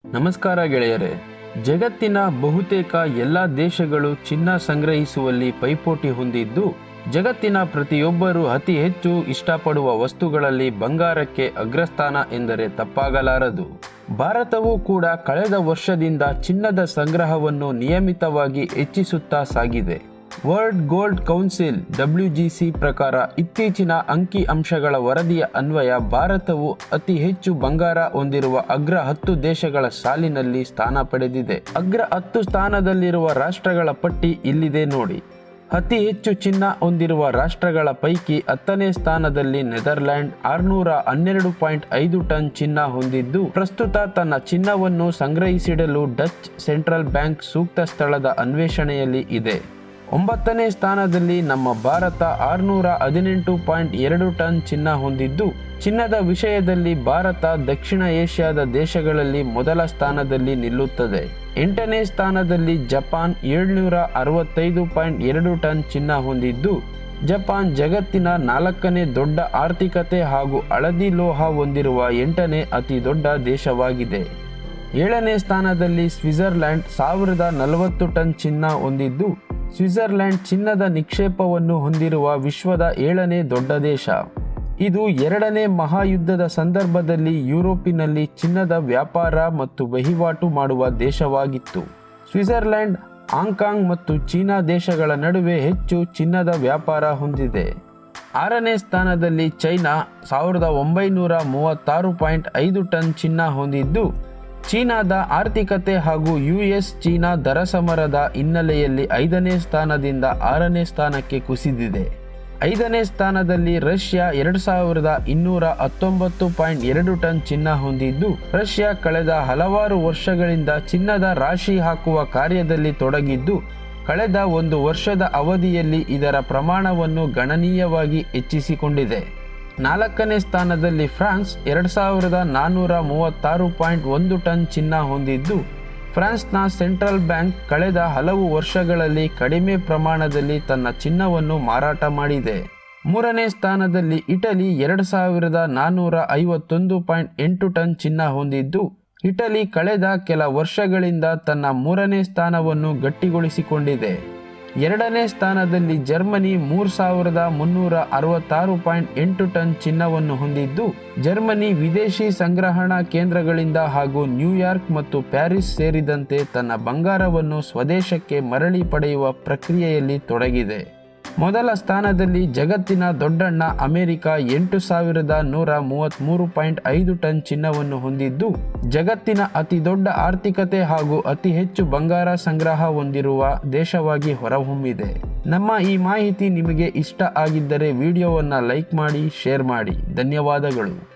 ನಮಸ್ಕಾರ ಗೆಳೆಯರೆ ಜಗತ್ತಿನ ಬಹುತೇಕ ಎಲ್ಲ ದೇಶಗಳು ಚಿನ್ನ ಸಂಗ್ರಹಿಸುವಲ್ಲಿ ಪೈಪೋಟಿ ಹೊಂದಿದ್ದು ಜಗತ್ತಿನ ಪ್ರತಿಯೊಬ್ಬರೂ ಅತಿ ಹೆಚ್ಚು ಇಷ್ಟಪಡುವ ವಸ್ತುಗಳಲ್ಲಿ ಬಂಗಾರಕ್ಕೆ ಅಗ್ರಸ್ಥಾನ ಎಂದರೆ ತಪ್ಪಾಗಲಾರದು ಭಾರತವೂ ಕೂಡ ಕಳೆದ ವರ್ಷದಿಂದ ಚಿನ್ನದ ಸಂಗ್ರಹವನ್ನು ನಿಯಮಿತವಾಗಿ ಹೆಚ್ಚಿಸುತ್ತಾ ಸಾಗಿದೆ ವರ್ಲ್ಡ್ ಗೋಲ್ಡ್ ಕೌನ್ಸಿಲ್ ಡಬ್ಲ್ಯೂಜಿಸಿ ಪ್ರಕಾರ ಇತ್ತೀಚಿನ ಅಂಕಿ ಅಂಶಗಳ ವರದಿಯ ಅನ್ವಯ ಭಾರತವು ಅತಿ ಹೆಚ್ಚು ಬಂಗಾರ ಹೊಂದಿರುವ ಅಗ್ರ ಹತ್ತು ದೇಶಗಳ ಸಾಲಿನಲ್ಲಿ ಸ್ಥಾನ ಪಡೆದಿದೆ ಅಗ್ರ ಹತ್ತು ಸ್ಥಾನದಲ್ಲಿರುವ ರಾಷ್ಟ್ರಗಳ ಪಟ್ಟಿ ಇಲ್ಲಿದೆ ನೋಡಿ ಅತಿ ಹೆಚ್ಚು ಚಿನ್ನ ಹೊಂದಿರುವ ರಾಷ್ಟ್ರಗಳ ಪೈಕಿ ಹತ್ತನೇ ಸ್ಥಾನದಲ್ಲಿ ನೆದರ್ಲ್ಯಾಂಡ್ ಆರ್ನೂರ ಹನ್ನೆರಡು ಪಾಯಿಂಟ್ ಐದು ಟನ್ ಚಿನ್ನ ಹೊಂದಿದ್ದು ಪ್ರಸ್ತುತ ತನ್ನ ಚಿನ್ನವನ್ನು ಸಂಗ್ರಹಿಸಿಡಲು ಡಚ್ ಸೆಂಟ್ರಲ್ ಬ್ಯಾಂಕ್ ಸೂಕ್ತ ಸ್ಥಳದ ಅನ್ವೇಷಣೆಯಲ್ಲಿ ಇದೆ ಒಂಬತ್ತನೇ ಸ್ಥಾನದಲ್ಲಿ ನಮ್ಮ ಭಾರತ ಆರುನೂರ ಹದಿನೆಂಟು ಪಾಯಿಂಟ್ ಎರಡು ಟನ್ ಚಿನ್ನ ಹೊಂದಿದ್ದು ಚಿನ್ನದ ವಿಷಯದಲ್ಲಿ ಭಾರತ ದಕ್ಷಿಣ ಏಷ್ಯಾದ ದೇಶಗಳಲ್ಲಿ ಮೊದಲ ಸ್ಥಾನದಲ್ಲಿ ನಿಲ್ಲುತ್ತದೆ ಎಂಟನೇ ಸ್ಥಾನದಲ್ಲಿ ಜಪಾನ್ ಏಳ್ನೂರ ಅರವತ್ತೈದು ಪಾಯಿಂಟ್ ಎರಡು ಟನ್ ಚಿನ್ನ ಹೊಂದಿದ್ದು ಜಪಾನ್ ಜಗತ್ತಿನ ನಾಲ್ಕನೇ ದೊಡ್ಡ ಆರ್ಥಿಕತೆ ಹಾಗೂ ಹಳದಿ ಲೋಹ ಹೊಂದಿರುವ ಎಂಟನೇ ಅತಿ ದೊಡ್ಡ ದೇಶವಾಗಿದೆ ಏಳನೇ ಸ್ಥಾನದಲ್ಲಿ ಸ್ವಿಟ್ಜರ್ಲ್ಯಾಂಡ್ ಸಾವಿರದ ನಲವತ್ತು ಟನ್ ಚಿನ್ನ ಹೊಂದಿದ್ದು ಸ್ವಿಟ್ಜರ್ಲ್ಯಾಂಡ್ ಚಿನ್ನದ ನಿಕ್ಷೇಪವನ್ನು ಹೊಂದಿರುವ ವಿಶ್ವದ ಏಳನೇ ದೊಡ್ಡ ದೇಶ ಇದು ಎರಡನೇ ಮಹಾಯುದ್ಧದ ಸಂದರ್ಭದಲ್ಲಿ ಯುರೋಪಿನಲ್ಲಿ ಚಿನ್ನದ ವ್ಯಾಪಾರ ಮತ್ತು ವಹಿವಾಟು ಮಾಡುವ ದೇಶವಾಗಿತ್ತು ಸ್ವಿಟ್ಜರ್ಲ್ಯಾಂಡ್ ಹಾಂಗ್ಕಾಂಗ್ ಮತ್ತು ಚೀನಾ ದೇಶಗಳ ನಡುವೆ ಹೆಚ್ಚು ಚಿನ್ನದ ವ್ಯಾಪಾರ ಹೊಂದಿದೆ ಆರನೇ ಸ್ಥಾನದಲ್ಲಿ ಚೈನಾ ಸಾವಿರದ ಒಂಬೈನೂರ ಮೂವತ್ತಾರು ಪಾಯಿಂಟ್ ಐದು ಟನ್ ಚಿನ್ನ ಹೊಂದಿದ್ದು ಚೀನಾದ ಆರ್ಥಿಕತೆ ಹಾಗೂ ಯುಎಸ್ ಚೀನಾ ದರ ಸಮರದ ಹಿನ್ನೆಲೆಯಲ್ಲಿ ಐದನೇ ಸ್ಥಾನದಿಂದ ಆರನೇ ಸ್ಥಾನಕ್ಕೆ ಕುಸಿದಿದೆ ಐದನೇ ಸ್ಥಾನದಲ್ಲಿ ರಷ್ಯಾ ಎರಡು ಸಾವಿರದ ಇನ್ನೂರ ಹತ್ತೊಂಬತ್ತು ಪಾಯಿಂಟ್ ಎರಡು ಟನ್ ಚಿನ್ನ ಹೊಂದಿದ್ದು ರಷ್ಯಾ ಕಳೆದ ಹಲವಾರು ವರ್ಷಗಳಿಂದ ಚಿನ್ನದ ರಾಶಿ ಹಾಕುವ ಕಾರ್ಯದಲ್ಲಿ ತೊಡಗಿದ್ದು ಕಳೆದ ಒಂದು ವರ್ಷದ ಅವಧಿಯಲ್ಲಿ ಇದರ ಪ್ರಮಾಣವನ್ನು ಗಣನೀಯವಾಗಿ ಹೆಚ್ಚಿಸಿಕೊಂಡಿದೆ ನಾಲ್ಕನೇ ಸ್ಥಾನದಲ್ಲಿ ಫ್ರಾನ್ಸ್ ಎರಡು ಸಾವಿರದ ನಾನ್ನೂರ ಮೂವತ್ತಾರು ಪಾಯಿಂಟ್ ಒಂದು ಟನ್ ಚಿನ್ನ ಹೊಂದಿದ್ದು ಫ್ರಾನ್ಸ್ನ ಸೆಂಟ್ರಲ್ ಬ್ಯಾಂಕ್ ಕಳೆದ ಹಲವು ವರ್ಷಗಳಲ್ಲಿ ಕಡಿಮೆ ಪ್ರಮಾಣದಲ್ಲಿ ತನ್ನ ಚಿನ್ನವನ್ನು ಮಾರಾಟ ಮಾಡಿದೆ ಮೂರನೇ ಸ್ಥಾನದಲ್ಲಿ ಇಟಲಿ ಎರಡು ಸಾವಿರದ ನಾನ್ನೂರ ಐವತ್ತೊಂದು ಪಾಯಿಂಟ್ ಎಂಟು ಟನ್ ಚಿನ್ನ ಹೊಂದಿದ್ದು ಇಟಲಿ ಕಳೆದ ಕೆಲ ವರ್ಷಗಳಿಂದ ತನ್ನ ಮೂರನೇ ಸ್ಥಾನವನ್ನು ಗಟ್ಟಿಗೊಳಿಸಿಕೊಂಡಿದೆ ಎರಡನೇ ಸ್ಥಾನದಲ್ಲಿ ಜರ್ಮನಿ ಮೂರು ಸಾವಿರದ ಮುನ್ನೂರ ಅರವತ್ತಾರು ಪಾಯಿಂಟ್ ಎಂಟು ಟನ್ ಚಿನ್ನವನ್ನು ಹೊಂದಿದ್ದು ಜರ್ಮನಿ ವಿದೇಶಿ ಸಂಗ್ರಹಣಾ ಕೇಂದ್ರಗಳಿಂದ ಹಾಗೂ ನ್ಯೂಯಾರ್ಕ್ ಮತ್ತು ಪ್ಯಾರಿಸ್ ಸೇರಿದಂತೆ ತನ್ನ ಬಂಗಾರವನ್ನು ಸ್ವದೇಶಕ್ಕೆ ಮರಳಿ ಪಡೆಯುವ ಪ್ರಕ್ರಿಯೆಯಲ್ಲಿ ತೊಡಗಿದೆ ಮೊದಲ ಸ್ಥಾನದಲ್ಲಿ ಜಗತ್ತಿನ ದೊಡ್ಡಣ್ಣ ಅಮೆರಿಕ ಎಂಟು ಸಾವಿರದ ನೂರ ಮೂವತ್ತ್ಮೂರು ಪಾಯಿಂಟ್ ಐದು ಟನ್ ಚಿನ್ನವನ್ನು ಹೊಂದಿದ್ದು ಜಗತ್ತಿನ ಅತಿ ದೊಡ್ಡ ಆರ್ಥಿಕತೆ ಹಾಗೂ ಅತಿ ಹೆಚ್ಚು ಬಂಗಾರ ಸಂಗ್ರಹ ಹೊಂದಿರುವ ದೇಶವಾಗಿ ಹೊರಹೊಮ್ಮಿದೆ ನಮ್ಮ ಈ ಮಾಹಿತಿ ನಿಮಗೆ ಇಷ್ಟ ಆಗಿದ್ದರೆ ವಿಡಿಯೋವನ್ನು ಲೈಕ್ ಮಾಡಿ ಶೇರ್ ಮಾಡಿ ಧನ್ಯವಾದಗಳು